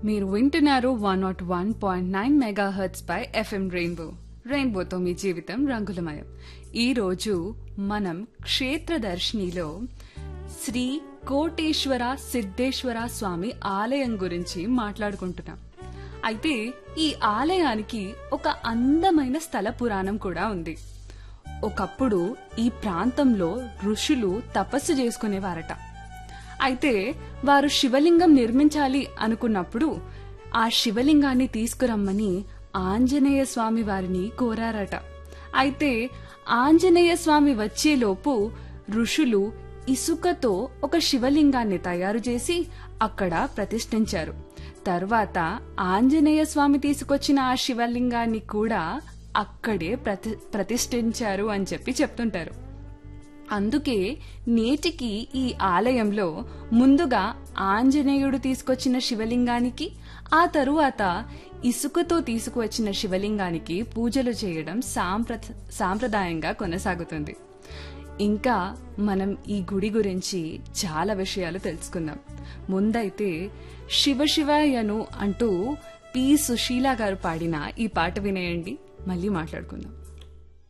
మీరు వింటున్నారు one naught one point nine mega hertz పై ఎఫ్ఎం రెయిన్బో రెయిన్బోతో మీ జీవితం రంగులమయం ఈ రోజు మనం క్షేత్ర దర్శినిలో శ్రీ కోటేశ్వర సిద్ధేశ్వర స్వామి ఆలయం గురించి మాట్లాడుకుంటున్నాం అయితే ఈ ఆలయానికి ఒక అందమైన స్థల పురాణం కూడా ఉంది ఒకప్పుడు ఈ ప్రాంతంలో ఋషులు తపస్సు చేసుకునేవారట అయితే వారు శివలింగం నిర్మించాలి అనుకున్నప్పుడు ఆ శివలింగాన్ని తీసుకురమ్మని ఆంజనేయ స్వామి వారిని కోరారట అయితే ఆంజనేయ స్వామి వచ్చేలోపు ఋషులు ఇసుకతో ఒక శివలింగాన్ని తయారు చేసి అక్కడ ప్రతిష్ఠించారు తర్వాత ఆంజనేయ స్వామి తీసుకొచ్చిన ఆ శివలింగాన్ని కూడా అక్కడే ప్రతి ప్రతిష్ఠించారు అని చెప్పి చెప్తుంటారు అందుకే నేటికి ఈ ఆలయంలో ముందుగా ఆంజనేయుడు తీసుకొచ్చిన శివలింగానికి ఆ తరువాత ఇసుకతో తీసుకువచ్చిన శివలింగానికి పూజలు చేయడం సాంప్ర సాంప్రదాయంగా కొనసాగుతుంది ఇంకా మనం ఈ గుడి గురించి చాలా విషయాలు తెలుసుకుందాం ముందైతే శివ శివయను అంటూ పి సుశీల గారు పాడిన ఈ పాట వినేయండి మళ్ళీ మాట్లాడుకుందాం